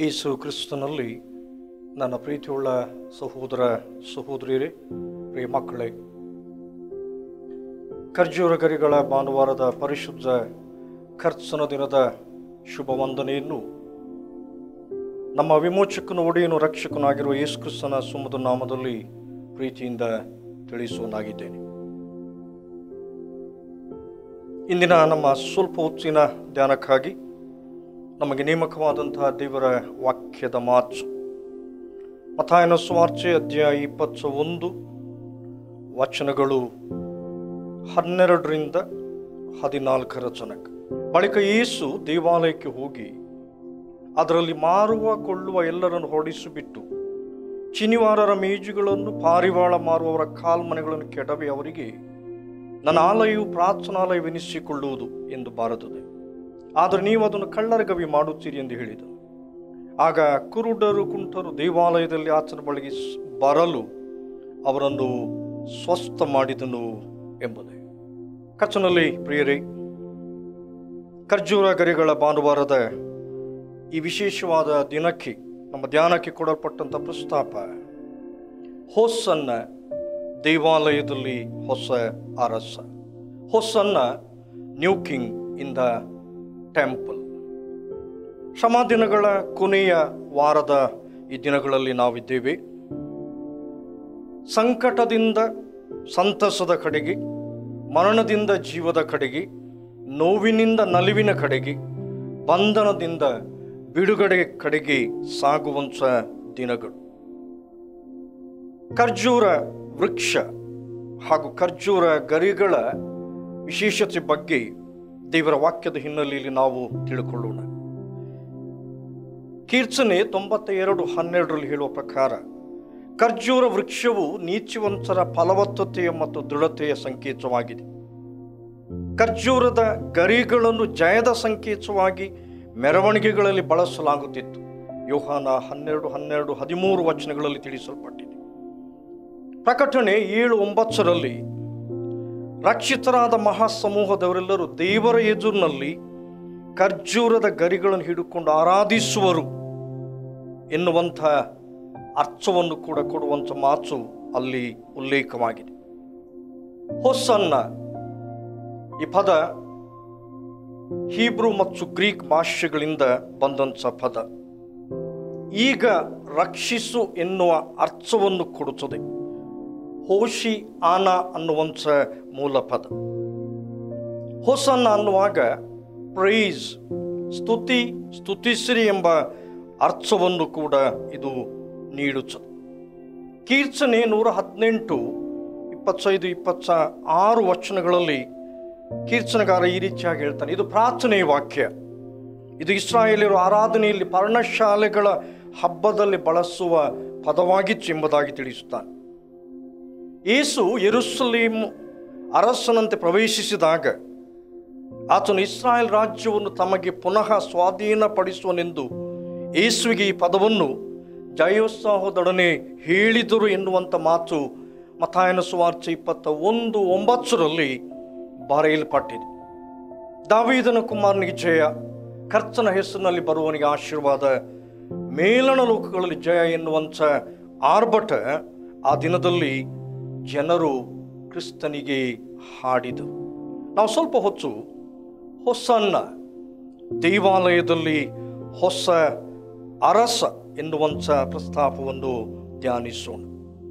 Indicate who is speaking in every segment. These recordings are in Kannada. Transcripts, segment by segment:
Speaker 1: ಯೇಸು ಕ್ರಿಸ್ತನಲ್ಲಿ ನನ್ನ ಪ್ರೀತಿಯುಳ್ಳ ಸಹೋದರ ಸಹೋದರಿಯರೇ ಪ್ರಿಯ ಮಕ್ಕಳೇ ಖರ್ಜೂರ ಗರಿಗಳ ಭಾನುವಾರದ ಪರಿಶುದ್ಧ ಕರ್ತನ ದಿನದ ಶುಭ ವಂದನೆಯನ್ನು ನಮ್ಮ ವಿಮೋಚಕನು ಒಡೆಯನು ರಕ್ಷಕನಾಗಿರುವ ಯೇಸು ಕ್ರಿಸ್ತನ ಸುಮದ ನಾಮದಲ್ಲಿ ಪ್ರೀತಿಯಿಂದ ತಿಳಿಸುವನಾಗಿದ್ದೇನೆ ಇಂದಿನ ನಮ್ಮ ಸ್ವಲ್ಪ ಹೊತ್ತಿನ ಧ್ಯಾನಕ್ಕಾಗಿ ನಮಗೆ ನೇಮಕವಾದಂತಹ ದೇವರ ವಾಕ್ಯದ ಮಾತು ಮಥಾಯನ ಸುವಾರ್ಚೆ ಅಧ್ಯಾಯ ಇಪ್ಪತ್ತ ಒಂದು ವಚನಗಳು ಹನ್ನೆರಡರಿಂದ ಹದಿನಾಲ್ಕರ ತನಕ ಬಳಿಕ ಯೇಸು ದೇವಾಲಯಕ್ಕೆ ಹೋಗಿ ಅದರಲ್ಲಿ ಮಾರುವ ಕೊಳ್ಳುವ ಎಲ್ಲರನ್ನು ಹೊರಡಿಸಿಬಿಟ್ಟು ಚಿನಿವಾರರ ಮೇಜುಗಳನ್ನು ಪಾರಿವಾಳ ಮಾರುವವರ ಕಾಲ್ಮನೆಗಳನ್ನು ಕೆಡವಿ ಅವರಿಗೆ ನನ್ನ ಆಲಯವು ಪ್ರಾರ್ಥನಾಲಯವೆನಿಸಿಕೊಳ್ಳುವುದು ಎಂದು ಬಾರದುದೆ ಆದರೆ ನೀವು ಅದನ್ನು ಕಳ್ಳರಗವಿ ಮಾಡುತ್ತೀರಿ ಎಂದು ಹೇಳಿದರು ಆಗ ಕುರುಡರು ಕುಂಟರು ದೇವಾಲಯದಲ್ಲಿ ಆತನ ಬಳಿಗೆ ಸ್- ಬರಲು ಅವರನ್ನು ಸ್ವಸ್ಥ ಮಾಡಿದನು ಎಂಬುದೇ ಕಚ್ಚನಲ್ಲಿ ಪ್ರಿಯರೇ ಖರ್ಜೂರ ಗರಿಗಳ ಭಾನುವಾರದ ಈ ವಿಶೇಷವಾದ ದಿನಕ್ಕೆ ನಮ್ಮ ಧ್ಯಾನಕ್ಕೆ ಕೊಡಲ್ಪಟ್ಟಂಥ ಪ್ರಸ್ತಾಪ ಹೊಸ್ಸನ್ನ ದೇವಾಲಯದಲ್ಲಿ ಹೊಸ ಅರಸ ಹೊಸ್ಸನ್ನ new king in the temple ದಿನಗಳ ಕೊನೆಯ ವಾರದ ಈ ದಿನಗಳಲ್ಲಿ ನಾವಿದ್ದೇವೆ ಸಂಕಟದಿಂದ ಸಂತಸದ ಕಡೆಗೆ ಮರಣದಿಂದ ಜೀವದ ಕಡೆಗೆ ನೋವಿನಿಂದ ನಲಿವಿನ ಕಡೆಗೆ ಬಂಧನದಿಂದ ಬಿಡುಗಡೆ ಕಡೆಗೆ ಸಾಗುವಂಥ ದಿನಗಳು ಖರ್ಜೂರ ವೃಕ್ಷ ಹಾಗೂ ಖರ್ಜೂರ ಗರಿಗಳ ವಿಶೇಷತೆ ಬಗ್ಗೆ ದೇವರ ವಾಕ್ಯದ ಹಿನ್ನೆಲೆಯಲ್ಲಿ ನಾವು ತಿಳ್ಕೊಳ್ಳೋಣ ಕೀರ್ತನೆ ತೊಂಬತ್ತ ಎರಡು ಹನ್ನೆರಡರಲ್ಲಿ ಹೇಳುವ ಪ್ರಕಾರ ಖರ್ಜೂರ ವೃಕ್ಷವು ನೀತಿವಂತರ ಫಲವತ್ತತೆಯ ಮತ್ತು ದೃಢತೆಯ ಸಂಕೇತವಾಗಿದೆ ಖರ್ಜೂರದ ಗರಿಗಳನ್ನು ಜಯದ ಸಂಕೇತವಾಗಿ ಮೆರವಣಿಗೆಗಳಲ್ಲಿ ಬಳಸಲಾಗುತ್ತಿತ್ತು ಯೋಹಾನ ಹನ್ನೆರಡು ಹನ್ನೆರಡು ಹದಿಮೂರು ವಚನಗಳಲ್ಲಿ ತಿಳಿಸಲ್ಪಟ್ಟಿದೆ ಪ್ರಕಟಣೆ ಏಳು ಒಂಬತ್ತರಲ್ಲಿ ರಕ್ಷಿತರಾದ ಮಹಾಸಮೂಹದವರೆಲ್ಲರೂ ದೇವರ ಎದುರಿನಲ್ಲಿ ಖರ್ಜೂರದ ಗರಿಗಳನ್ನು ಹಿಡಿದುಕೊಂಡು ಆರಾಧಿಸುವರು ಎನ್ನುವಂಥ ಅರ್ಥವನ್ನು ಕೂಡ ಕೊಡುವಂಥ ಮಾತು ಅಲ್ಲಿ ಉಲ್ಲೇಖವಾಗಿದೆ ಹೊಸನ್ನ ಈ ಪದ ಹೀಬ್ರು ಮತ್ತು ಗ್ರೀಕ್ ಭಾಷೆಗಳಿಂದ ಬಂದಂಥ ಪದ ಈಗ ರಕ್ಷಿಸು ಎನ್ನುವ ಅರ್ಥವನ್ನು ಕೊಡುತ್ತದೆ ಹೋಶಿ ಆನ ಅನ್ನುವಂಥ ಮೂಲ ಪದ ಹೊಸನ್ನ ಅನ್ನುವಾಗ ಪ್ರೈಸ್ ಸ್ತುತಿ ಸ್ತುತಿಸಿರಿ ಎಂಬ ಅರ್ಥವನ್ನು ಕೂಡ ಇದು ನೀಡುತ್ತದೆ ಕೀರ್ತನೆ ನೂರ ಹದಿನೆಂಟು ಇಪ್ಪತ್ತೈದು ಇಪ್ಪತ್ತ ಆರು ವಚನಗಳಲ್ಲಿ ಕೀರ್ತನಗಾರ ಈ ರೀತಿಯಾಗಿ ಹೇಳ್ತಾನೆ ಇದು ಪ್ರಾರ್ಥನೆಯ ವಾಕ್ಯ ಇದು ಇಸ್ರಾಯೇಲಿಯರು ಆರಾಧನೆಯಲ್ಲಿ ಪರ್ಣಶಾಲೆಗಳ ಹಬ್ಬದಲ್ಲಿ ಬಳಸುವ ಪದವಾಗಿತ್ತು ಎಂಬುದಾಗಿ ತಿಳಿಸುತ್ತಾನೆ ಯೇಸು ಯೆರೂಸಲೇಮ್ ಅರಸನಂತೆ ಪ್ರವೇಶಿಸಿದಾಗ ಆತನು ಇಸ್ರಾಯೇಲ್ ರಾಜ್ಯವನ್ನು ತಮಗೆ ಪುನಃ ಸ್ವಾಧೀನಪಡಿಸುವನೆಂದು ಯೇಸುವಿಗೆ ಈ ಪದವನ್ನು ಜಯೋತ್ಸಾಹದೊಡನೆ ಹೇಳಿದರು ಎನ್ನುವಂಥ ಮಾತು ಮಥಾಯನ ಸುವಾರ್ಚೆ ಇಪ್ಪತ್ತ ಒಂದು ಒಂಬತ್ತರಲ್ಲಿ ಬರೆಯಲ್ಪಟ್ಟಿದೆ ದಾವೀದನ ಕುಮಾರನಿಗೆ ಜಯ ಕರ್ತನ ಹೆಸರಿನಲ್ಲಿ ಬರುವವನಿಗೆ ಆಶೀರ್ವಾದ ಮೇಲಣ ಲೋಕಗಳಲ್ಲಿ ಜಯ ಎನ್ನುವಂಥ ಆರ್ಭಟ ಆ ದಿನದಲ್ಲಿ ಜನರು ಕ್ರಿಸ್ತನಿಗೆ ಹಾಡಿದರು ನಾವು ಸ್ವಲ್ಪ ಹೊತ್ತು ಹೊಸನ್ನ ದೇವಾಲಯದಲ್ಲಿ ಹೊಸ ಅರಸ ಎನ್ನುವಂಥ ಪ್ರಸ್ತಾಪವನ್ನು ಧ್ಯಾನಿಸೋಣ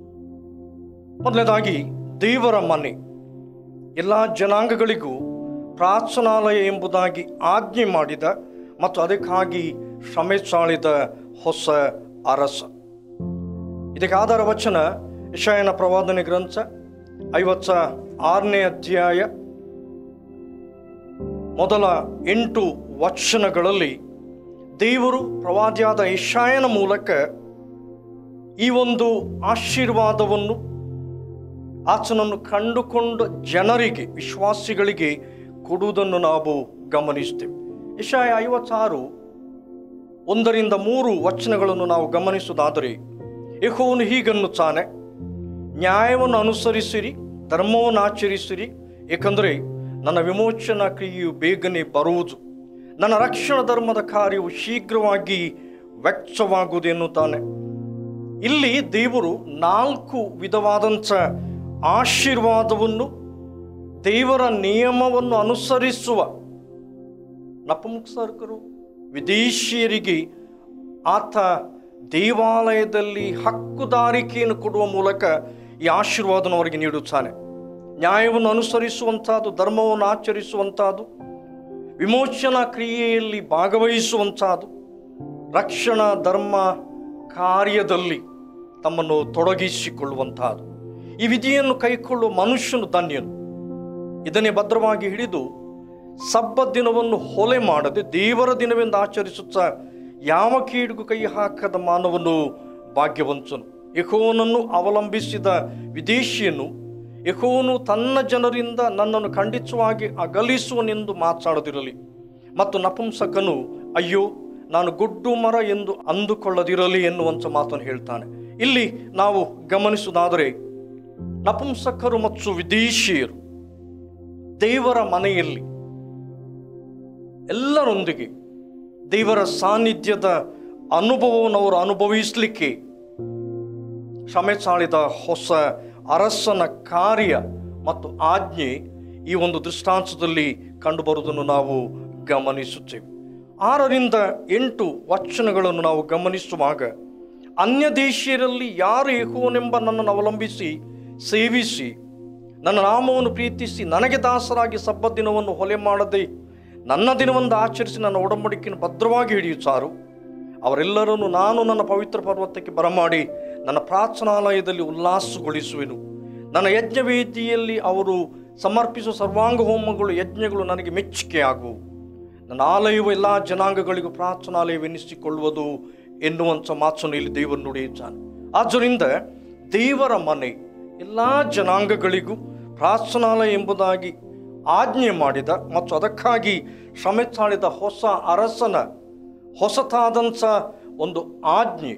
Speaker 1: ಮೊದಲನೇದಾಗಿ ದೇವರ ಮನೆ ಎಲ್ಲ ಜನಾಂಗಗಳಿಗೂ ಪ್ರಾರ್ಥನಾಲಯ ಎಂಬುದಾಗಿ ಆಜ್ಞೆ ಮಾಡಿದ ಮತ್ತು ಅದಕ್ಕಾಗಿ ಶ್ರಮೆ ಚಾಳಿದ ಹೊಸ ಅರಸ ಇದಕ್ಕೆ ಆಧಾರ ವಚನ ಯಶಯನ ಪ್ರವಾದನೆ ಗ್ರಂಥ ಐವತ್ತ ಆರನೇ ಅಧ್ಯಾಯ ಮೊದಲ ಎಂಟು ವಚನಗಳಲ್ಲಿ ದೇವರು ಪ್ರವಾದಿಯಾದ ಯಶಾಯನ ಮೂಲಕ ಈ ಒಂದು ಆಶೀರ್ವಾದವನ್ನು ಆತನನ್ನು ಕಂಡುಕೊಂಡ ಜನರಿಗೆ ವಿಶ್ವಾಸಿಗಳಿಗೆ ಕೊಡುವುದನ್ನು ನಾವು ಗಮನಿಸ್ತೇವೆ ಯಶಾಯ ಐವತ್ತಾರು ಒಂದರಿಂದ ಮೂರು ವಚನಗಳನ್ನು ನಾವು ಗಮನಿಸುವುದಾದರೆ ಯೆಹೋವನು ಹೀಗನ್ನುತ್ತಾನೆ ನ್ಯಾಯವನ್ನು ಅನುಸರಿಸಿರಿ ಧರ್ಮವನ್ನು ಆಚರಿಸಿರಿ ಏಕೆಂದರೆ ನನ್ನ ವಿಮೋಚನಾ ಕ್ರಿಯೆಯು ಬೇಗನೆ ಬರುವುದು ನನ್ನ ರಕ್ಷಣಾ ಧರ್ಮದ ಕಾರ್ಯವು ಶೀಘ್ರವಾಗಿ ವೆಚ್ಚವಾಗುವುದು ಎನ್ನುತ್ತಾನೆ ಇಲ್ಲಿ ದೇವರು ನಾಲ್ಕು ವಿಧವಾದಂಥ ಆಶೀರ್ವಾದವನ್ನು ದೇವರ ನಿಯಮವನ್ನು ಅನುಸರಿಸುವ ನಪುಂಸಕರು ವಿದೇಶಿಯರಿಗೆ ಆತ ದೇವಾಲಯದಲ್ಲಿ ಹಕ್ಕುದಾರಿಕೆಯನ್ನು ಕೊಡುವ ಮೂಲಕ ಈ ಆಶೀರ್ವಾದನ ಅವರಿಗೆ ನೀಡುತ್ತಾನೆ ನ್ಯಾಯವನ್ನು ಅನುಸರಿಸುವಂಥದ್ದು ಧರ್ಮವನ್ನು ಆಚರಿಸುವಂಥದ್ದು ವಿಮೋಚನಾ ಕ್ರಿಯೆಯಲ್ಲಿ ಭಾಗವಹಿಸುವಂಥದ್ದು ರಕ್ಷಣಾ ಧರ್ಮ ಕಾರ್ಯದಲ್ಲಿ ತಮ್ಮನ್ನು ತೊಡಗಿಸಿಕೊಳ್ಳುವಂತಹದ್ದು ಈ ವಿಧಿಯನ್ನು ಕೈಕೊಳ್ಳುವ ಮನುಷ್ಯನು ಧನ್ಯನು ಇದನ್ನೇ ಭದ್ರವಾಗಿ ಹಿಡಿದು ಸಬ್ಬ ದಿನವನ್ನು ಹೊಲೆ ಮಾಡದೆ ದೇವರ ದಿನವೆಂದು ಆಚರಿಸುತ್ತಾ ಯಾವ ಕೀಡಿಗೂ ಕೈ ಹಾಕದ ಮಾನವನು ಭಾಗ್ಯವಂತನು ಯಹೋವನನ್ನು ಅವಲಂಬಿಸಿದ ವಿದೇಶಿಯನು ಯಹೋವನು ತನ್ನ ಜನರಿಂದ ನನ್ನನ್ನು ಖಂಡಿತವಾಗಿ ಅಗಲಿಸುವನೆಂದು ಮಾತಾಡದಿರಲಿ ಮತ್ತು ನಪುಂಸಕನು ಅಯ್ಯೋ ನಾನು ಗುಡ್ಡು ಮರ ಎಂದು ಅಂದುಕೊಳ್ಳದಿರಲಿ ಎನ್ನುವಂಥ ಮಾತನ್ನು ಹೇಳ್ತಾನೆ ಇಲ್ಲಿ ನಾವು ಗಮನಿಸುವುದಾದರೆ ನಪುಂಸಕರು ಮತ್ತು ವಿದೇಶಿಯರು ದೇವರ ಮನೆಯಲ್ಲಿ ಎಲ್ಲರೊಂದಿಗೆ ದೇವರ ಸಾನ್ನಿಧ್ಯದ ಅನುಭವವನ್ನು ಅವರು ಅನುಭವಿಸಲಿಕ್ಕೆ ಶ್ರಮೆ ಸಾಳಿದ ಹೊಸ ಅರಸನ ಕಾರ್ಯ ಮತ್ತು ಆಜ್ಞೆ ಈ ಒಂದು ದೃಷ್ಟಾಂತದಲ್ಲಿ ಕಂಡುಬರುವುದನ್ನು ನಾವು ಗಮನಿಸುತ್ತೇವೆ ಆರರಿಂದ ಎಂಟು ವಚನಗಳನ್ನು ನಾವು ಗಮನಿಸುವಾಗ ಅನ್ಯ ದೇಶೀಯರಲ್ಲಿ ಯಾರು ಯೆಹೋವನೆಂಬ ನನ್ನನ್ನು ಅವಲಂಬಿಸಿ ಸೇವಿಸಿ ನನ್ನ ನಾಮವನ್ನು ಪ್ರೀತಿಸಿ ನನಗೆ ದಾಸರಾಗಿ ಸಬ್ಬ ದಿನವನ್ನು ಹೊಲೆ ಮಾಡದೆ ನನ್ನ ದಿನವನ್ನು ಆಚರಿಸಿ ನನ್ನ ಒಡಂಬಡಿಕೆಯನ್ನು ಭದ್ರವಾಗಿ ಹಿಡಿಯುತ್ತಾರು ಅವರೆಲ್ಲರನ್ನು ನಾನು ನನ್ನ ಪವಿತ್ರ ಪರ್ವತಕ್ಕೆ ಬರಮಾಡಿ ನನ್ನ ಪ್ರಾರ್ಥನಾಲಯದಲ್ಲಿ ಉಲ್ಲಾಸಗೊಳಿಸುವೆನು ನನ್ನ ಯಜ್ಞವೇದಿಯಲ್ಲಿ ಅವರು ಸಮರ್ಪಿಸುವ ಸರ್ವಾಂಗ ಹೋಮಗಳು ಯಜ್ಞಗಳು ನನಗೆ ಮೆಚ್ಚುಗೆಯಾಗುವು ನನ್ನ ಆಲಯವು ಎಲ್ಲ ಜನಾಂಗಗಳಿಗೂ ಪ್ರಾರ್ಥನಾಲಯವೆನಿಸಿಕೊಳ್ಳುವುದು ಎನ್ನುವಂಥ ಮಾತನ್ನು ಇಲ್ಲಿ ದೇವರು ನುಡಿಯುತ್ತಾನೆ ಆದ್ದರಿಂದ ದೇವರ ಮನೆ ಎಲ್ಲ ಜನಾಂಗಗಳಿಗೂ ಪ್ರಾರ್ಥನಾಲಯ ಎಂಬುದಾಗಿ ಆಜ್ಞೆ ಮಾಡಿದ ಮತ್ತು ಅದಕ್ಕಾಗಿ ಶ್ರಮೆ ತಾಳಿದ ಹೊಸ ಅರಸನ ಹೊಸತಾದಂಥ ಒಂದು ಆಜ್ಞೆ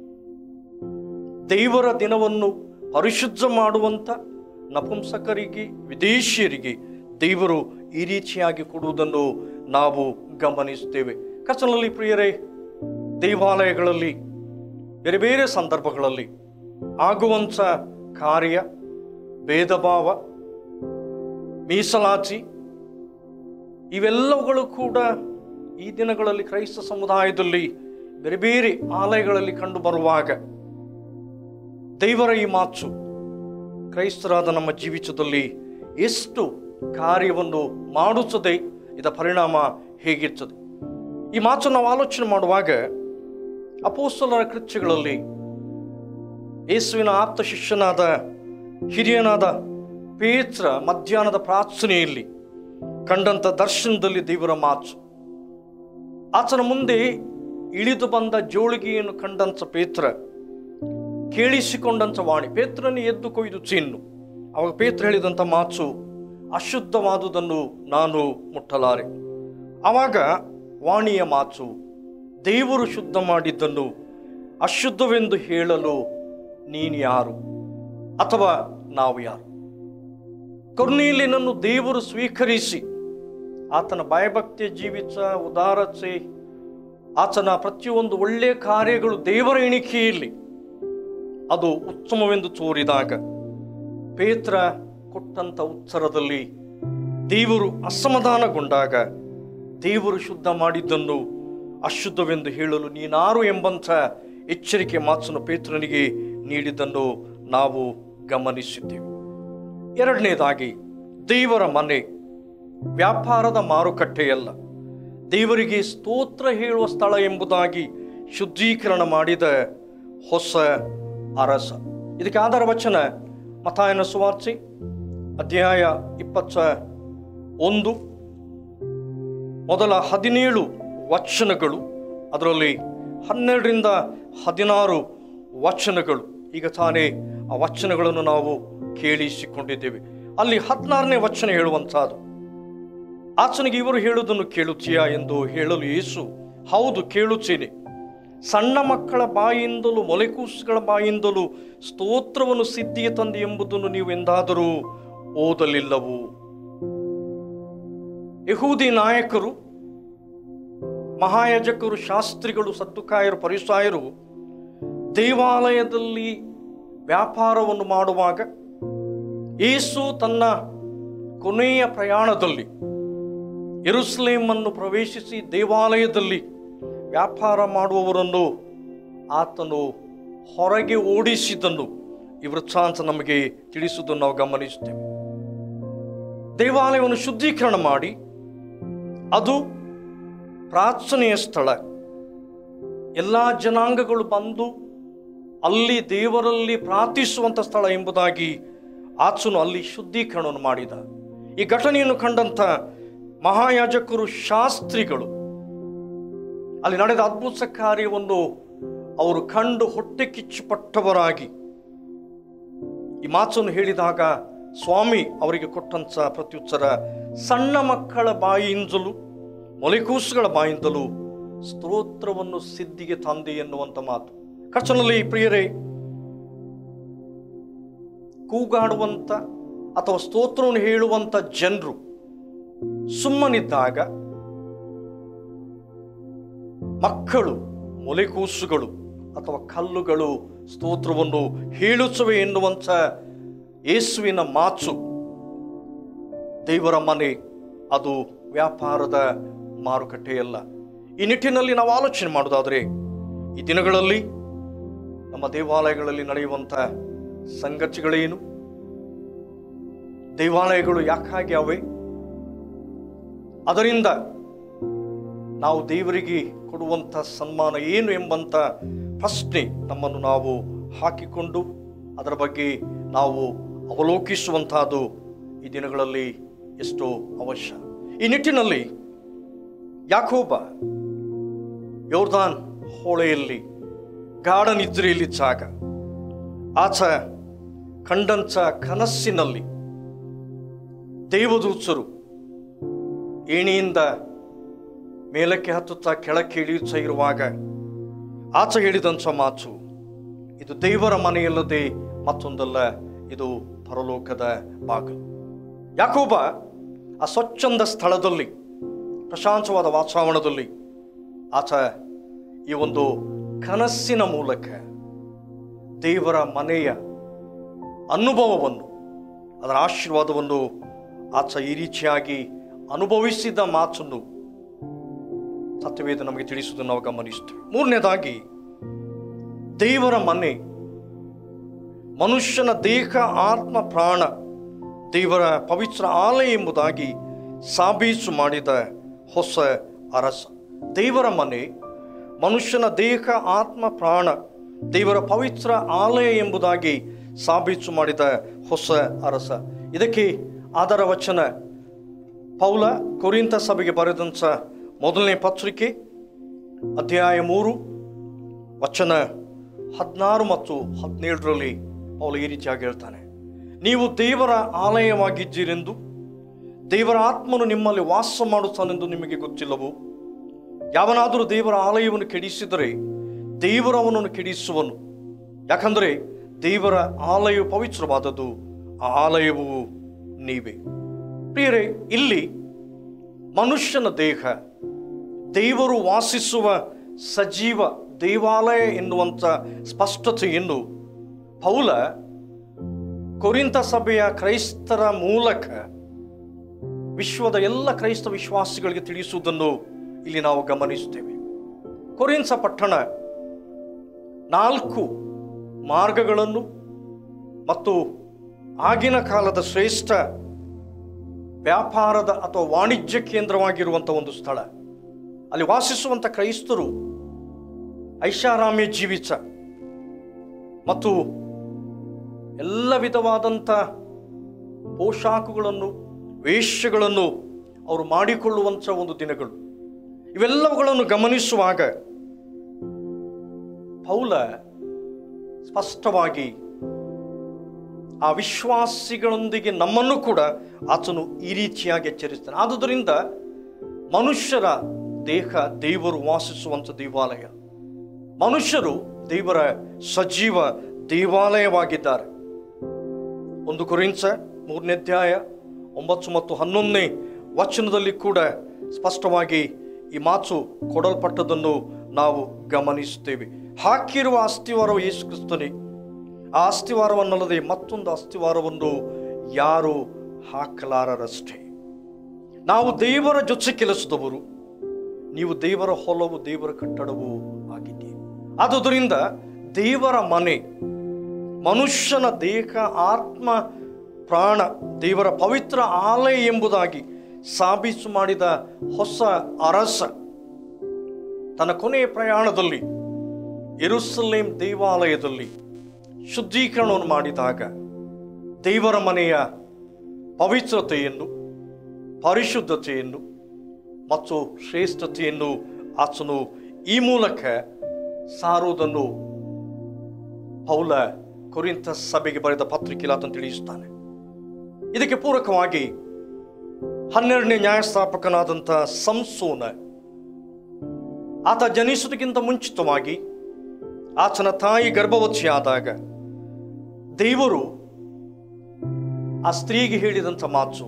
Speaker 1: ದೇವರ ದಿನವನ್ನು ಪರಿಶುದ್ಧ ಮಾಡುವಂಥ ನಪುಂಸಕರಿಗೆ ವಿದೇಶಿಯರಿಗೆ ದೇವರು ಈ ರೀತಿಯಾಗಿ ಕೊಡುವುದನ್ನು ನಾವು ಗಮನಿಸ್ತೇವೆ ಕಚನಲ್ಲಿ ಪ್ರಿಯರೇ ದೇವಾಲಯಗಳಲ್ಲಿ ಬೇರೆ ಬೇರೆ ಸಂದರ್ಭಗಳಲ್ಲಿ ಆಗುವಂಥ ಕಾರ್ಯ ಭೇದ ಭಾವ ಮೀಸಲಾತಿ ಇವೆಲ್ಲವುಗಳು ಕೂಡ ಈ ದಿನಗಳಲ್ಲಿ ಕ್ರೈಸ್ತ ಸಮುದಾಯದಲ್ಲಿ ಬೇರೆ ಬೇರೆ ಆಲಯಗಳಲ್ಲಿ ಕಂಡು ಬರುವಾಗ ದೇವರ ಈ ಮಾತು ಕ್ರೈಸ್ತರಾದ ನಮ್ಮ ಜೀವಿತದಲ್ಲಿ ಎಷ್ಟು ಕಾರ್ಯವನ್ನು ಮಾಡುತ್ತದೆ ಇದರ ಪರಿಣಾಮ ಹೇಗಿರ್ತದೆ ಈ ಮಾತು ನಾವು ಆಲೋಚನೆ ಮಾಡುವಾಗ ಅಪೋಸ್ತಲರ ಕೃತ್ಯಗಳಲ್ಲಿ ಯೇಸುವಿನ ಆಪ್ತ ಶಿಷ್ಯನಾದ ಹಿರಿಯನಾದ ಪೇತ್ರ ಮಧ್ಯಾಹ್ನದ ಪ್ರಾರ್ಥನೆಯಲ್ಲಿ ಕಂಡಂಥ ದರ್ಶನದಲ್ಲಿ ದೇವರ ಮಾತು ಆತನ ಮುಂದೆ ಇಳಿದು ಬಂದ ಜೋಳಿಗೆಯನ್ನು ಕಂಡಂಥ ಪೇತ್ರ ಕೇಳಿಸಿಕೊಂಡಂಥ ವಾಣಿ ಪೇತ್ರನ ಎದ್ದು ಕೊಯ್ದು ಚಿನ್ನು ಅವಾಗ ಪೇತ್ರ ಹೇಳಿದಂಥ ಮಾತು ಅಶುದ್ಧವಾದುದನ್ನು ನಾನು ಮುಟ್ಟಲಾರೆ ಆವಾಗ ವಾಣಿಯ ಮಾತು ದೇವರು ಶುದ್ಧ ಮಾಡಿದ್ದನ್ನು ಅಶುದ್ಧವೆಂದು ಹೇಳಲು ನೀನು ಯಾರು ಅಥವಾ ನಾವು ಯಾರು ಕೊರ್ನೀಲಿನನ್ನು ದೇವರು ಸ್ವೀಕರಿಸಿ ಆತನ ಭಯಭಕ್ತಿಯ ಜೀವಿತ ಉದಾರತೆ ಆತನ ಪ್ರತಿಯೊಂದು ಒಳ್ಳೆಯ ಕಾರ್ಯಗಳು ದೇವರ ಎಣಿಕೆಯಲ್ಲಿ ಅದು ಉತ್ತಮವೆಂದು ತೋರಿದಾಗ ಪೇತ್ರ ಕೊಟ್ಟಂತ ಉತ್ತರದಲ್ಲಿ ದೇವರು ಅಸಮಾಧಾನಗೊಂಡಾಗ ದೇವರು ಶುದ್ಧ ಮಾಡಿದ್ದನ್ನು ಅಶುದ್ಧವೆಂದು ಹೇಳಲು ನೀನಾರು ಎಂಬಂಥ ಎಚ್ಚರಿಕೆ ಮಾತನ್ನು ಪೇತ್ರನಿಗೆ ನೀಡಿದ್ದನ್ನು ನಾವು ಗಮನಿಸಿದ್ದೇವೆ ಎರಡನೇದಾಗಿ ದೇವರ ಮನೆ ವ್ಯಾಪಾರದ ಮಾರುಕಟ್ಟೆಯಲ್ಲ ದೇವರಿಗೆ ಸ್ತೋತ್ರ ಹೇಳುವ ಸ್ಥಳ ಎಂಬುದಾಗಿ ಶುದ್ಧೀಕರಣ ಮಾಡಿದ ಹೊಸ ಅರಸ ಇದಕ್ಕೆ ಆಧಾರ ವಚನ ಮತಾಯನ ಸುವಾರ್ತೆ ಅಧ್ಯಾಯ ಇಪ್ಪತ್ತ ಒಂದು ಮೊದಲ ಹದಿನೇಳು ವಚನಗಳು ಅದರಲ್ಲಿ ಹನ್ನೆರಡರಿಂದ ಹದಿನಾರು ವಚನಗಳು ಈಗ ತಾನೇ ಆ ವಚನಗಳನ್ನು ನಾವು ಕೇಳಿಸಿಕೊಂಡಿದ್ದೇವೆ ಅಲ್ಲಿ ಹದಿನಾರನೇ ವಚನ ಹೇಳುವಂತಹದ್ದು ಆತನಿಗೆ ಇವರು ಹೇಳುವುದನ್ನು ಕೇಳುತ್ತೀಯಾ ಎಂದು ಹೇಳಲು ಯೇಸು ಹೌದು ಕೇಳುತ್ತೇನೆ ಸಣ್ಣ ಮಕ್ಕಳ ಬಾಯಿಂದಲೂ ಮೊಲೆಕೂಸುಗಳ ಬಾಯಿಂದಲೂ ಸ್ತೋತ್ರವನ್ನು ಸಿದ್ಧಿಯ ತಂದೆ ಎಂಬುದನ್ನು ನೀವು ಎಂದಾದರೂ ಓದಲಿಲ್ಲವು ಯಹೂದಿ ನಾಯಕರು ಮಹಾಯಾಜಕರು ಶಾಸ್ತ್ರಿಗಳು ಸದ್ದುಕಾಯರು ಪರಿಸಾಯರು ದೇವಾಲಯದಲ್ಲಿ ವ್ಯಾಪಾರವನ್ನು ಮಾಡುವಾಗ ಯೇಸು ತನ್ನ ಕೊನೆಯ ಪ್ರಯಾಣದಲ್ಲಿ ಯೆರೂಸಲೇಮನ್ನು ಪ್ರವೇಶಿಸಿ ದೇವಾಲಯದಲ್ಲಿ ವ್ಯಾಪಾರ ಮಾಡುವವರನ್ನು ಆತನು ಹೊರಗೆ ಓಡಿಸಿದ್ದನ್ನು ಈ ವೃತ್ತಾಂತ ನಮಗೆ ತಿಳಿಸುವುದನ್ನು ನಾವು ಗಮನಿಸುತ್ತೇವೆ ದೇವಾಲಯವನ್ನು ಶುದ್ಧೀಕರಣ ಮಾಡಿ ಅದು ಪ್ರಾರ್ಥನೆಯ ಸ್ಥಳ ಎಲ್ಲ ಜನಾಂಗಗಳು ಬಂದು ಅಲ್ಲಿ ದೇವರಲ್ಲಿ ಪ್ರಾರ್ಥಿಸುವಂಥ ಸ್ಥಳ ಎಂಬುದಾಗಿ ಆಚನು ಅಲ್ಲಿ ಶುದ್ಧೀಕರಣವನ್ನು ಮಾಡಿದ ಈ ಘಟನೆಯನ್ನು ಕಂಡಂಥ ಮಹಾಯಾಜಕರು ಶಾಸ್ತ್ರಿಗಳು ಅಲ್ಲಿ ನಡೆದ ಅದ್ಭುತ ಕಾರ್ಯವನ್ನು ಅವರು ಕಂಡು ಹೊಟ್ಟೆ ಕಿಚ್ಚುಪಟ್ಟವರಾಗಿ ಈ ಮಾತನ್ನು ಹೇಳಿದಾಗ ಸ್ವಾಮಿ ಅವರಿಗೆ ಕೊಟ್ಟಂತ ಪ್ರತ್ಯುತ್ತರ ಸಣ್ಣ ಮಕ್ಕಳ ಬಾಯಿಯಿಂದಲೂ ಮೊಲೆಕೂಸುಗಳ ಬಾಯಿಂದಲೂ ಸ್ತೋತ್ರವನ್ನು ಸಿದ್ಧಿಗೆ ತಂದೆ ಎನ್ನುವಂತ ಮಾತು ಕರ್ತನಲ್ಲಿ ಪ್ರಿಯರೇ ಕೂಗಾಡುವಂತ ಅಥವಾ ಸ್ತೋತ್ರವನ್ನು ಹೇಳುವಂತ ಜನರು ಸುಮ್ಮನಿದ್ದಾಗ ಮಕ್ಕಳು ಮೊಲೆಕೂಸುಗಳು ಅಥವಾ ಕಲ್ಲುಗಳು ಸ್ತೋತ್ರವನ್ನು ಹೇಳುತ್ತವೆ ಎನ್ನುವಂಥ ಯೇಸುವಿನ ಮಾತು ದೇವರ ಮನೆ ಅದು ವ್ಯಾಪಾರದ ಮಾರುಕಟ್ಟೆಯಲ್ಲ ಈ ನಿಟ್ಟಿನಲ್ಲಿ ನಾವು ಆಲೋಚನೆ ಮಾಡೋದಾದರೆ ಈ ದಿನಗಳಲ್ಲಿ ನಮ್ಮ ದೇವಾಲಯಗಳಲ್ಲಿ ನಡೆಯುವಂಥ ಸಂಗತಿಗಳೇನು ದೇವಾಲಯಗಳು ಯಾಕಾಗಿ ಅವೆ ಅದರಿಂದ ನಾವು ದೇವರಿಗೆ ಕೊಡುವಂಥ ಸನ್ಮಾನ ಏನು ಎಂಬಂಥ ಪ್ರಶ್ನೆ ನಮ್ಮನ್ನು ನಾವು ಹಾಕಿಕೊಂಡು ಅದರ ಬಗ್ಗೆ ನಾವು ಅವಲೋಕಿಸುವಂತಹದ್ದು ಈ ದಿನಗಳಲ್ಲಿ ಎಷ್ಟೋ ಅವಶ್ಯ ಈ ನಿಟ್ಟಿನಲ್ಲಿ ಯಾಕೋಬ ಯೋರ್ದಾನ್ ಹೊಳೆಯಲ್ಲಿ ಗಾಢ ನಿದ್ರೆಯಲ್ಲಿ ಜಾಗ ಆತ ಕಂಡಂಥ ಕನಸಿನಲ್ಲಿ ದೇವದೂತರು ಏಣಿಯಿಂದ ಮೇಲಕ್ಕೆ ಹತ್ತುತ್ತಾ ಕೆಳಕ್ಕೆ ಇಳಿಯುತ್ತಾ ಇರುವಾಗ ಆತ ಹೇಳಿದಂಥ ಮಾತು ಇದು ದೇವರ ಮನೆಯಲ್ಲದೆ ಮತ್ತೊಂದಲ್ಲ ಇದು ಪರಲೋಕದ ಬಾಗಿಲು ಯಾಕೋಬ ಆ ಸ್ವಚ್ಛಂದ ಸ್ಥಳದಲ್ಲಿ ಪ್ರಶಾಂತವಾದ ವಾತಾವರಣದಲ್ಲಿ ಆತ ಈ ಒಂದು ಕನಸಿನ ಮೂಲಕ ದೇವರ ಮನೆಯ ಅನುಭವವನ್ನು ಅದರ ಆಶೀರ್ವಾದವನ್ನು ಆತ ಈ ರೀತಿಯಾಗಿ ಅನುಭವಿಸಿದ ಮಾತನ್ನು ಸತ್ಯವೇದ ನಮಗೆ ತಿಳಿಸುವುದನ್ನು ನಾವು ಗಮನಿಸ್ತೇವೆ ಮೂರನೇದಾಗಿ ದೇವರ ಮನೆ ಮನುಷ್ಯನ ದೇಹ ಆತ್ಮ ಪ್ರಾಣ ದೇವರ ಪವಿತ್ರ ಆಲಯ ಎಂಬುದಾಗಿ ಸಾಬೀಸು ಮಾಡಿದ ಹೊಸ ಅರಸ ದೇವರ ಮನೆ ಮನುಷ್ಯನ ದೇಹ ಆತ್ಮ ಪ್ರಾಣ ದೇವರ ಪವಿತ್ರ ಆಲಯ ಎಂಬುದಾಗಿ ಸಾಬೀಸು ಮಾಡಿದ ಹೊಸ ಅರಸ ಇದಕ್ಕೆ ಆಧಾರ ವಚನ ಪೌಲ ಕೊರಿಂತ ಸಭೆಗೆ ಬರೆದಂಥ ಮೊದಲನೇ ಪತ್ರಿಕೆ ಅಧ್ಯಾಯ ಮೂರು ವಚನ ಹದಿನಾರು ಮತ್ತು ಹದಿನೇಳರಲ್ಲಿ ಪೌಲ ಈ ರೀತಿಯಾಗಿ ಹೇಳ್ತಾನೆ ನೀವು ದೇವರ ಆಲಯವಾಗಿದ್ದೀರೆಂದು ದೇವರ ಆತ್ಮನು ನಿಮ್ಮಲ್ಲಿ ವಾಸ ಮಾಡುತ್ತಾನೆಂದು ನಿಮಗೆ ಗೊತ್ತಿಲ್ಲವು ಯಾವನಾದರೂ ದೇವರ ಆಲಯವನ್ನು ಕೆಡಿಸಿದರೆ ದೇವರು ಅವನನ್ನು ಕೆಡಿಸುವನು ಯಾಕಂದರೆ ದೇವರ ಆಲಯವು ಪವಿತ್ರವಾದದ್ದು ಆ ಆಲಯವು ನೀವೇ ಪ್ರಿಯರೇ ಇಲ್ಲಿ ಮನುಷ್ಯನ ದೇಹ ದೇವರು ವಾಸಿಸುವ ಸಜೀವ ದೇವಾಲಯ ಎನ್ನುವಂಥ ಸ್ಪಷ್ಟತೆಯನ್ನು ಪೌಲ ಕೊರಿಂತ ಸಭೆಯ ಕ್ರೈಸ್ತರ ಮೂಲಕ ವಿಶ್ವದ ಎಲ್ಲ ಕ್ರೈಸ್ತ ವಿಶ್ವಾಸಿಗಳಿಗೆ ತಿಳಿಸುವುದನ್ನು ಇಲ್ಲಿ ನಾವು ಗಮನಿಸುತ್ತೇವೆ ಕೊರಿನ್ಸ ಪಟ್ಟಣ ನಾಲ್ಕು ಮಾರ್ಗಗಳನ್ನು ಮತ್ತು ಆಗಿನ ಕಾಲದ ಶ್ರೇಷ್ಠ ವ್ಯಾಪಾರದ ಅಥವಾ ವಾಣಿಜ್ಯ ಕೇಂದ್ರವಾಗಿರುವಂಥ ಒಂದು ಸ್ಥಳ ಅಲ್ಲಿ ವಾಸಿಸುವಂಥ ಕ್ರೈಸ್ತರು ಐಷಾರಾಮ್ಯ ಜೀವಿತ ಮತ್ತು ಎಲ್ಲ ವಿಧವಾದಂಥ ಪೋಷಾಕುಗಳನ್ನು ವೇಷಗಳನ್ನು ಅವರು ಮಾಡಿಕೊಳ್ಳುವಂಥ ಒಂದು ದಿನಗಳು ಇವೆಲ್ಲವುಗಳನ್ನು ಗಮನಿಸುವಾಗ ಪೌಲ ಸ್ಪಷ್ಟವಾಗಿ ಆ ವಿಶ್ವಾಸಿಗಳೊಂದಿಗೆ ನಮ್ಮನ್ನು ಕೂಡ ಆತನು ಈ ರೀತಿಯಾಗಿ ಎಚ್ಚರಿಸ್ತಾನೆ ಆದುದರಿಂದ ಮನುಷ್ಯರ ದೇಹ ದೇವರು ವಾಸಿಸುವಂಥ ದೇವಾಲಯ ಮನುಷ್ಯರು ದೇವರ ಸಜೀವ ದೇವಾಲಯವಾಗಿದ್ದಾರೆ ಒಂದು ಕುರಿನ್ಸ ಮೂರನೇ ಅಧ್ಯಾಯ ಒಂಬತ್ತು ಮತ್ತು ಹನ್ನೊಂದನೇ ವಚನದಲ್ಲಿ ಕೂಡ ಸ್ಪಷ್ಟವಾಗಿ ಈ ಮಾತು ಕೊಡಲ್ಪಟ್ಟದನ್ನು ನಾವು ಗಮನಿಸುತ್ತೇವೆ ಹಾಕಿರುವ ಅಸ್ಥಿವಾರವು ಯೇಸು ಕ್ರಿಸ್ತನೇ ಆ ಅಸ್ಥಿವಾರವನ್ನಲ್ಲದೆ ಮತ್ತೊಂದು ಅಸ್ಥಿವಾರವನ್ನು ಯಾರು ಹಾಕಲಾರರಷ್ಟೇ ನಾವು ದೇವರ ಜೊತೆ ಕೆಲಸದವರು ನೀವು ದೇವರ ಹೊಲವು ದೇವರ ಕಟ್ಟಡವು ಆಗಿದ್ದೀರಿ ಆದುದರಿಂದ ದೇವರ ಮನೆ ಮನುಷ್ಯನ ದೇಹ ಆತ್ಮ ಪ್ರಾಣ ದೇವರ ಪವಿತ್ರ ಆಲಯ ಎಂಬುದಾಗಿ ಸಾಬೀತು ಮಾಡಿದ ಹೊಸ ಅರಸ ತನ್ನ ಕೊನೆಯ ಪ್ರಯಾಣದಲ್ಲಿ ಎರುಸಲೇಂ ದೇವಾಲಯದಲ್ಲಿ ಶುದ್ಧೀಕರಣವನ್ನು ಮಾಡಿದಾಗ ದೇವರ ಮನೆಯ ಪವಿತ್ರತೆಯನ್ನು ಪರಿಶುದ್ಧತೆಯನ್ನು ಮತ್ತು ಶ್ರೇಷ್ಠತೆಯನ್ನು ಆತನು ಈ ಮೂಲಕ ಸಾರುವುದನ್ನು ಪೌಲ ಕೊರಿಂಥ ಸಭೆಗೆ ಬರೆದ ಪತ್ರಿಕೆಯಲ್ಲಿ ಆತನು ತಿಳಿಸುತ್ತಾನೆ ಇದಕ್ಕೆ ಪೂರಕವಾಗಿ ಹನ್ನೆರಡನೇ ನ್ಯಾಯಸ್ಥಾಪಕನಾದಂಥ ಸಂಸೋನ ಆತ ಜನಿಸುವುದಕ್ಕಿಂತ ಮುಂಚಿತವಾಗಿ ಆತನ ತಾಯಿ ಗರ್ಭವತಿಯಾದಾಗ ದೇವರು ಆ ಸ್ತ್ರೀಗೆ ಹೇಳಿದಂಥ ಮಾತು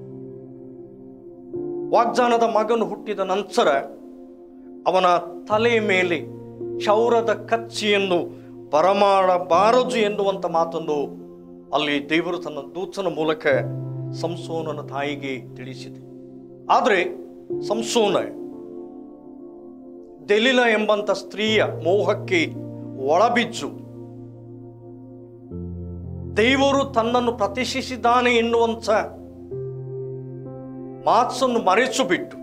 Speaker 1: ವಾಗ್ದಾನದ ಮಗನು ಹುಟ್ಟಿದ ನಂತರ ಅವನ ತಲೆ ಮೇಲೆ ಕ್ಷೌರದ ಕಚ್ಚಿಯನ್ನು ಬರಮಾಡಬಾರದು ಎನ್ನುವಂಥ ಮಾತನ್ನು ಅಲ್ಲಿ ದೇವರು ತನ್ನ ದೂತನ ಮೂಲಕ ಸಂಸೋನನ ತಾಯಿಗೆ ತಿಳಿಸಿದೆ ಆದರೆ ಸಂಸೋನ ದೆಲಿಲ ಎಂಬಂತ ಸ್ತ್ರೀಯ ಮೋಹಕ್ಕೆ ಒಳಬಿದ್ದು ದೇವರು ತನ್ನನ್ನು ಪ್ರತಿಷ್ಠಿಸಿದ್ದಾನೆ ಎನ್ನುವಂಥ ಮಾತ್ಸನ್ನು ಮರೆಸು ಬಿಟ್ಟು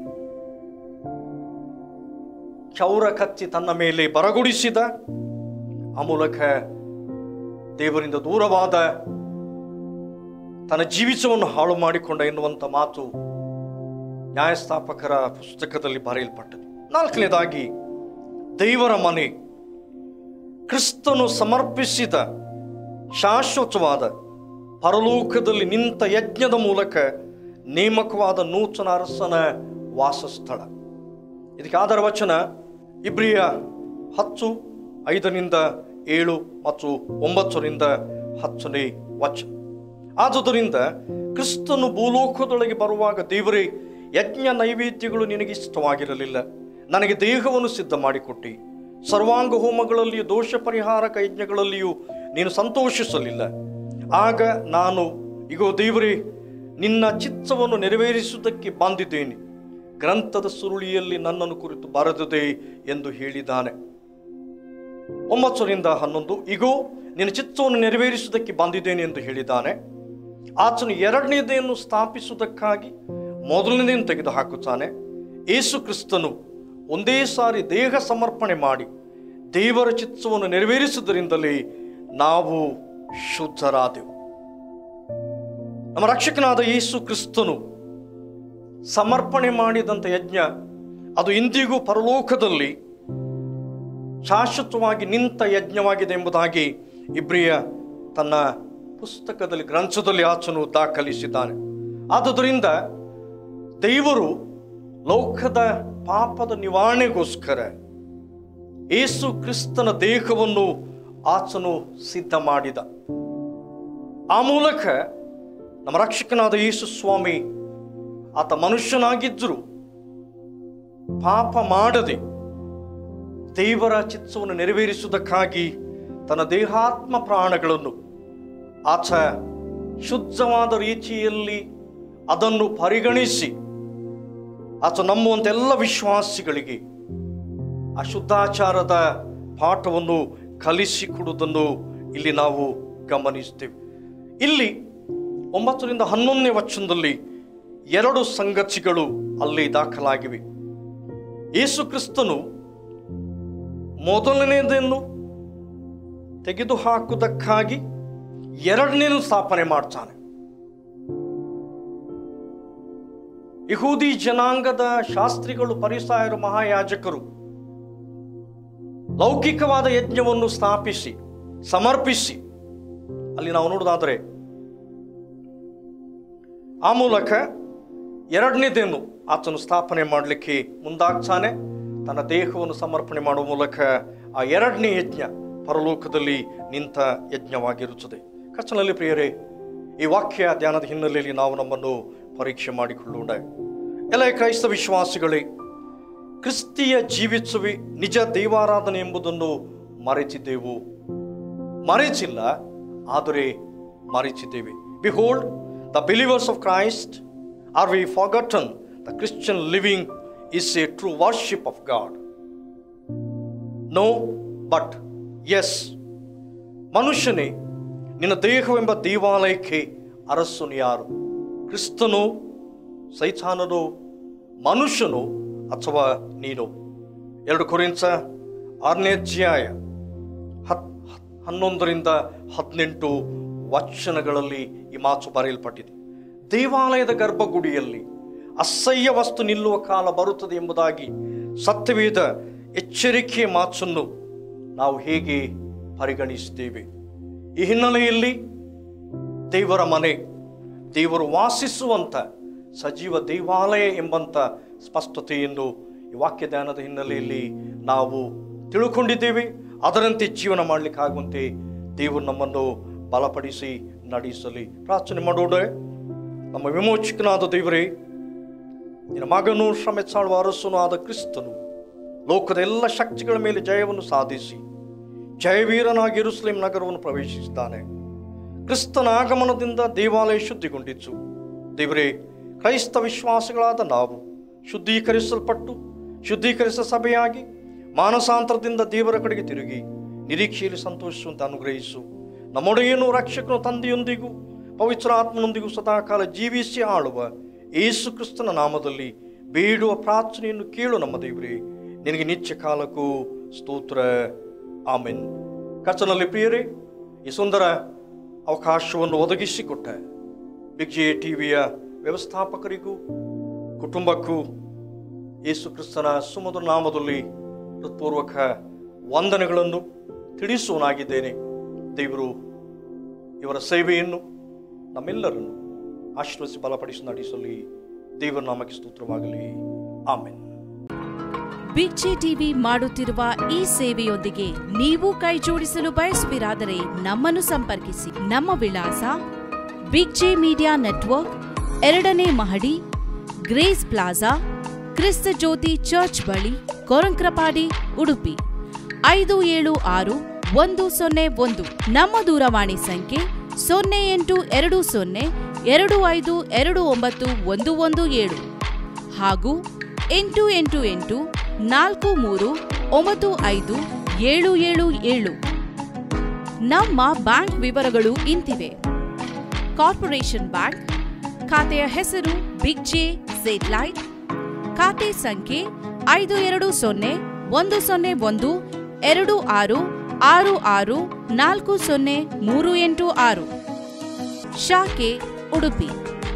Speaker 1: ಕ್ಷೌರ ಕತ್ತಿ ತನ್ನ ಮೇಲೆ ಬರಗುಡಿಸಿದ ಆ ಮೂಲಕ ದೇವರಿಂದ ದೂರವಾದ ತನ್ನ ಜೀವಿತವನ್ನು ಹಾಳು ಮಾಡಿಕೊಂಡ ಎನ್ನುವಂಥ ಮಾತು ನ್ಯಾಯಸ್ಥಾಪಕರ ಪುಸ್ತಕದಲ್ಲಿ ಬರೆಯಲ್ಪಟ್ಟது ನಾಲ್ಕನೇದಾಗಿ ದೇವರ ಮನೆ ಕ್ರಿಸ್ತನು ಸಮರ್ಪಿಸಿದ ಶಾಶ್ವತವಾದ ಪರಲೋಕದಲ್ಲಿ ನಿಂತ ಯಜ್ಞದ ಮೂಲಕ ನೇಮಕವಾದ ನೂತನ ಅರಸನ ವಾಸಸ್ಥಳ ಇದಕ್ಕೆ ಆಧಾರ ವಚನ ಇಬ್ರಿಯ ಹತ್ತು ಐದರಿಂದ ಏಳು ಮತ್ತು ಒಂಬತ್ತರಿಂದ ಹತ್ತನೇ ವಚನ ಆದುದರಿಂದ ಕ್ರಿಸ್ತನು ಭೂಲೋಕದೊಳಗೆ ಬರುವಾಗ ದೇವರೇ ಯಜ್ಞ ನೈವೇದ್ಯಗಳು ನಿನಗೆ ಇಷ್ಟವಾಗಿರಲಿಲ್ಲ ನನಗೆ ದೇಹವನ್ನು ಸಿದ್ಧ ಮಾಡಿಕೊಟ್ಟಿ ಸರ್ವಾಂಗ ಹೋಮಗಳಲ್ಲಿಯೂ ದೋಷ ಪರಿಹಾರಕ ಯಜ್ಞಗಳಲ್ಲಿಯೂ ನೀನು ಸಂತೋಷಿಸಲಿಲ್ಲ ಆಗ ನಾನು ಇಗೋ ದೇವರೇ ನಿನ್ನ ಚಿತ್ತವನ್ನು ನೆರವೇರಿಸುವುದಕ್ಕೆ ಬಂದಿದ್ದೇನೆ ಗ್ರಂಥದ ಸುರುಳಿಯಲ್ಲಿ ನನ್ನನ್ನು ಕುರಿತು ಬರೆದಿದೆ ಎಂದು ಹೇಳಿದ್ದಾನೆ ಒಂಬತ್ತರಿಂದ ಹನ್ನೊಂದು ಇಗೋ ನಿನ್ನ ಚಿತ್ತವನ್ನು ನೆರವೇರಿಸುವುದಕ್ಕೆ ಬಂದಿದ್ದೇನೆ ಎಂದು ಹೇಳಿದ್ದಾನೆ ಆತನು ಎರಡನೇದನ್ನು ಸ್ಥಾಪಿಸುವುದಕ್ಕಾಗಿ ಮೊದಲನೇದನ್ನು ತೆಗೆದುಹಾಕುತ್ತಾನೆ ಏಸು ಕ್ರಿಸ್ತನು ಒಂದೇ ಸಾರಿ ದೇಹ ಸಮರ್ಪಣೆ ಮಾಡಿ ದೇವರ ಚಿತ್ತವನ್ನು ನೆರವೇರಿಸುವುದರಿಂದಲೇ ನಾವು ಶುದ್ಧರಾದೆವು ನಮ್ಮ ರಕ್ಷಕನಾದ ಯೇಸು ಕ್ರಿಸ್ತನು ಸಮರ್ಪಣೆ ಮಾಡಿದಂಥ ಯಜ್ಞ ಅದು ಇಂದಿಗೂ ಪರಲೋಕದಲ್ಲಿ ಶಾಶ್ವತವಾಗಿ ನಿಂತ ಯಜ್ಞವಾಗಿದೆ ಎಂಬುದಾಗಿ ಇಬ್ರಿಯ ತನ್ನ ಪುಸ್ತಕದಲ್ಲಿ ಗ್ರಂಥದಲ್ಲಿ ಆಚನು ದಾಖಲಿಸಿದ್ದಾನೆ ಆದುದರಿಂದ ದೇವರು ಲೋಕದ ಪಾಪದ ನಿವಾರಣೆಗೋಸ್ಕರ ಏಸು ಕ್ರಿಸ್ತನ ದೇಹವನ್ನು ಆಚನು ಸಿದ್ಧ ಮಾಡಿದ ಆ ಮೂಲಕ ನಮ್ಮ ರಕ್ಷಕನಾದ ಯೇಸು ಸ್ವಾಮಿ ಆತ ಮನುಷ್ಯನಾಗಿದ್ದರೂ ಪಾಪ ಮಾಡದೆ ದೇವರ ಚಿತ್ತವನ್ನು ನೆರವೇರಿಸುವುದಕ್ಕಾಗಿ ತನ್ನ ದೇಹಾತ್ಮ ಪ್ರಾಣಗಳನ್ನು ಆತ ಶುದ್ಧವಾದ ರೀತಿಯಲ್ಲಿ ಅದನ್ನು ಪರಿಗಣಿಸಿ ಆತ ನಂಬುವಂಥ ಎಲ್ಲ ವಿಶ್ವಾಸಿಗಳಿಗೆ ಆ ಶುದ್ಧಾಚಾರದ ಪಾಠವನ್ನು ಕಲಿಸಿಕೊಡುವುದನ್ನು ಇಲ್ಲಿ ನಾವು ಗಮನಿಸ್ತೇವೆ ಇಲ್ಲಿ ಒಂಬತ್ತರಿಂದ ಹನ್ನೊಂದನೇ ವಚನದಲ್ಲಿ ಎರಡು ಸಂಗತಿಗಳು ಅಲ್ಲಿ ದಾಖಲಾಗಿವೆ ಯೇಸು ಕ್ರಿಸ್ತನು ಮೊದಲನೇದನ್ನು ತೆಗೆದುಹಾಕುವುದಕ್ಕಾಗಿ ಎರಡನೇನು ಸ್ಥಾಪನೆ ಮಾಡ್ತಾನೆ ಯಹೂದಿ ಜನಾಂಗದ ಶಾಸ್ತ್ರಿಗಳು ಪರಿಸಾಯರು ಮಹಾಯಾಜಕರು ಲೌಕಿಕವಾದ ಯಜ್ಞವನ್ನು ಸ್ಥಾಪಿಸಿ ಸಮರ್ಪಿಸಿ ಅಲ್ಲಿ ನಾವು ನೋಡೋದಾದರೆ ಆ ಮೂಲಕ ಎರಡನೇದೇನು ಆತನು ಸ್ಥಾಪನೆ ಮಾಡಲಿಕ್ಕೆ ಮುಂದಾಗ್ತಾನೆ ತನ್ನ ದೇಹವನ್ನು ಸಮರ್ಪಣೆ ಮಾಡುವ ಮೂಲಕ ಆ ಎರಡನೇ ಯಜ್ಞ ಪರಲೋಕದಲ್ಲಿ ನಿಂತ ಯಜ್ಞವಾಗಿರುತ್ತದೆ ಕರ್ತನಲ್ಲಿ ಪ್ರಿಯರೇ ಈ ವಾಕ್ಯ ಧ್ಯಾನದ ಹಿನ್ನೆಲೆಯಲ್ಲಿ ನಾವು ನಮ್ಮನ್ನು ಪರೀಕ್ಷೆ ಮಾಡಿಕೊಳ್ಳೋಣ ಎಲ್ಲ ಕ್ರೈಸ್ತ ವಿಶ್ವಾಸಿಗಳೇ ಕ್ರಿಸ್ತಿಯ ಜೀವಿಸುವಿ ನಿಜ ದೇವಾರಾಧನೆ ಎಂಬುದನ್ನು ಮರೆತಿದ್ದೆವು ಮರೆತಿಲ್ಲ ಆದರೆ ಮರೆತಿದ್ದೇವೆ behold the believers of Christ are we forgotten the Christian living is a true worship of God no but yes ಮನುಷ್ಯನೇ ನಿನ್ನ ದೇಹವೆಂಬ ದೇವಾಲಯಕ್ಕೆ ಅರಸನು ಯಾರು ಕ್ರಿಸ್ತನು ಸೈತಾನನು ಮನುಷ್ಯನು ಅಥವಾ ನೀನು ಎರಡು ಕುರಿನ್ಸ ಆರನೇ ಅಧ್ಯಾಯ ಹತ್ ಹನ್ನೊಂದರಿಂದ ಹದಿನೆಂಟು ವಚನಗಳಲ್ಲಿ ಈ ಮಾತು ಬರೆಯಲ್ಪಟ್ಟಿದೆ ದೇವಾಲಯದ ಗರ್ಭಗುಡಿಯಲ್ಲಿ ಅಸಹ್ಯ ವಸ್ತು ನಿಲ್ಲುವ ಕಾಲ ಬರುತ್ತದೆ ಎಂಬುದಾಗಿ ಸತ್ಯವೇದ ಎಚ್ಚರಿಕೆಯ ಮಾತನ್ನು ನಾವು ಹೇಗೆ ಪರಿಗಣಿಸಿದ್ದೇವೆ ಈ ಹಿನ್ನೆಲೆಯಲ್ಲಿ ದೇವರ ಮನೆ ದೇವರು ವಾಸಿಸುವಂಥ ಸಜೀವ ದೇವಾಲಯ ಎಂಬಂಥ ಸ್ಪಷ್ಟತೆಯನ್ನು ಈ ವಾಕ್ಯ ಧ್ಯಾನದ ಹಿನ್ನೆಲೆಯಲ್ಲಿ ನಾವು ತಿಳ್ಕೊಂಡಿದ್ದೇವೆ ಅದರಂತೆ ಜೀವನ ಮಾಡಲಿಕ್ಕಾಗುವಂತೆ ದೇವರು ನಮ್ಮನ್ನು ಬಲಪಡಿಸಿ ನಡೆಸಲಿ ಪ್ರಾರ್ಥನೆ ಮಾಡೋಣ ನಮ್ಮ ವಿಮೋಚಕನಾದ ದೇವರೇ ನಿನ್ನ ಮಗನು ಶ್ರಮೆಚ್ಚಾಳುವ ಅರಸನು ಆದ ಕ್ರಿಸ್ತನು ಲೋಕದ ಎಲ್ಲ ಶಕ್ತಿಗಳ ಮೇಲೆ ಜಯವನ್ನು ಸಾಧಿಸಿ ಜಯವೀರನಾಗಿ ಯೆರೂಸಲೇಮ್ ನಗರವನ್ನು ಪ್ರವೇಶಿಸಿದ್ದಾನೆ ಕ್ರಿಸ್ತನ ಆಗಮನದಿಂದ ದೇವಾಲಯ ಶುದ್ಧಿಗೊಂಡಿತು ದೇವರೇ ಕ್ರೈಸ್ತ ವಿಶ್ವಾಸಗಳಾದ ನಾವು ಶುದ್ಧೀಕರಿಸಲ್ಪಟ್ಟು ಶುದ್ಧೀಕರಿಸ ಸಭೆಯಾಗಿ ಮಾನಸಾಂತರದಿಂದ ದೇವರ ಕಡೆಗೆ ತಿರುಗಿ ನಿರೀಕ್ಷೆಯಲ್ಲಿ ಸಂತೋಷಿಸುವಂತೆ ಅನುಗ್ರಹಿಸು ನಮ್ಮೊಡೆಯನು ರಕ್ಷಕನು ತಂದೆಯೊಂದಿಗೂ ಪವಿತ್ರ ಆತ್ಮನೊಂದಿಗೂ ಸದಾಕಾಲ ಜೀವಿಸಿ ಆಳುವ ಯೇಸು ಕ್ರಿಸ್ತನ ನಾಮದಲ್ಲಿ ಬೇಡುವ ಪ್ರಾರ್ಥನೆಯನ್ನು ಕೇಳು ನಮ್ಮ ದೇವರೇ ನಿನಗೆ ನಿತ್ಯ ಕಾಲಕ್ಕೂ ಸ್ತೋತ್ರ ಆಮೆನ್ ಕರ್ತನಲ್ಲಿ ಪ್ರಿಯರೇ ಈ ಸುಂದರ ಅವಕಾಶವನ್ನು ಒದಗಿಸಿಕೊಟ್ಟ ಬಿಗ್ ಜೆ ಟಿವಿಯ ವ್ಯವಸ್ಥಾಪಕರಿಗೂ ಕುಟುಂಬಕ್ಕೂ ಯೇಸು ಕ್ರಿಸ್ತನ ಸುಮಧುರ ನಾಮದಲ್ಲಿ ಹೃತ್ಪೂರ್ವಕ ವಂದನೆಗಳನ್ನು ತಿಳಿಸುವನಾಗಿದ್ದೇನೆ ದೇವರು ಇವರ ಸೇವೆಯನ್ನು ನಮ್ಮೆಲ್ಲರನ್ನು ಆಶೀರ್ವದಿಸಿ ಬಲಪಡಿಸಿ ನಡೆಸಲಿ ದೇವರ ನಾಮಕ್ಕೆ ಸ್ತೋತ್ರವಾಗಲಿ ಆಮೆನ್
Speaker 2: ಬಿಗ್ ಜೆ ಟಿವಿ ಮಾಡುತ್ತಿರುವ ಈ ಸೇವೆಯೊಂದಿಗೆ ನೀವು ಕೈ ಜೋಡಿಸಲು ಬಯಸುವಿರಾದರೆ ನಮ್ಮನ್ನು ಸಂಪರ್ಕಿಸಿ ನಮ್ಮ ವಿಳಾಸ ಬಿಗ್ ಜೆ ಮೀಡಿಯಾ ನೆಟ್ವರ್ಕ್ ಎರಡನೇ ಮಹಡಿ ಗ್ರೇಸ್ ಪ್ಲಾಜಾ ಕ್ರಿಸ್ತ ಜ್ಯೋತಿ ಚರ್ಚ್ ಬಳಿ ಕೊರಂಕ್ರಪಾಡಿ ಉಡುಪಿ ಐದು ಏಳು ಆರು ಒಂದು ಸೊನ್ನೆ ಒಂದು ನಮ್ಮ ದೂರವಾಣಿ ಸಂಖ್ಯೆ ಸೊನ್ನೆ ಎಂಟು ಎರಡು ಸೊನ್ನೆ ಎರಡು ಐದು ಎರಡು ಒಂಬತ್ತು ಒಂದು ಒಂದು ಏಳು ಹಾಗೂ ಎಂಟು ಎಂಟು ಎಂಟು ನಾಲ್ಕು ಮೂರು ಒಂಬತ್ತು ಐದು ಏಳು ಏಳು ಏಳು ನಮ್ಮ ಬ್ಯಾಂಕ್ ವಿವರಗಳು ಇಂತಿವೆ ಕಾರ್ಪೊರೇಷನ್ ಬ್ಯಾಂಕ್ ಖಾತೆಯ ಹೆಸರು ಬಿಗ್ ಜೆ ಲೈಟ್ ಖಾತೆ ಸಂಖ್ಯೆ ಐದು ಎರಡು ಸೊನ್ನೆ ಒಂದು ಸೊನ್ನೆ ಒಂದು ಎರಡು ಆರು ಆರು ಆರು ನಾಲ್ಕು ಸೊನ್ನೆ ಮೂರು ಎಂಟು ಆರು ಶಾಖೆ ಉಡುಪಿ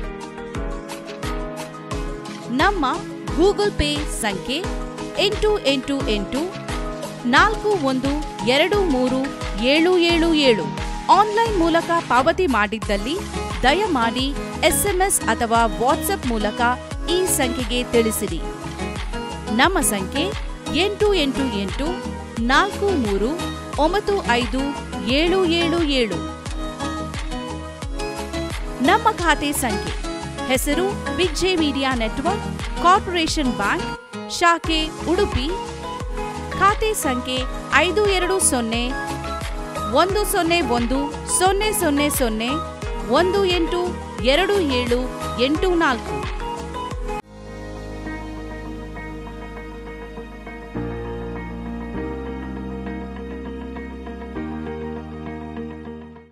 Speaker 2: ನಮ್ಮ ಗೂಗಲ್ ಪೇ ಸಂಖ್ಯೆ ಎಂಟು ಎಂಟು ಎಂಟು ನಾಲ್ಕು ಒಂದು ಎರಡು ಮೂರು ಏಳು ಏಳು ಏಳು ಆನ್ಲೈನ್ ಮೂಲಕ ಪಾವತಿ ಮಾಡಿದ್ದಲ್ಲಿ ದಯಮಾಡಿ ಎಸ್ಎಂಎಸ್ ಅಥವಾ ವಾಟ್ಸ್ಆಪ್ ಮೂಲಕ ಈ ಸಂಖ್ಯೆಗೆ ತಿಳಿಸಿರಿ ನಮ್ಮ ಸಂಖ್ಯೆ ಎಂಟು ಎಂಟು ಎಂಟು ನಾಲ್ಕು ಮೂರು ಒಂಬತ್ತು ಐದು ಏಳು ಏಳು ಏಳು ನಮ್ಮ ಖಾತೆ ಸಂಖ್ಯೆ ಹೆಸರು big J media network corporation bank ಶಾಖೆ ಉಡುಪಿ ಖಾತೆ ಸಂಖ್ಯೆ ಐದು ಎರಡು ಸೊನ್ನೆ ಒಂದು ಸೊನ್ನೆ ಒಂದು ಸೊನ್ನೆ ಸೊನ್ನೆ ಸೊನ್ನೆ ಒಂದು ಎಂಟು ಎರಡು ಏಳು ಎಂಟು ನಾಲ್ಕು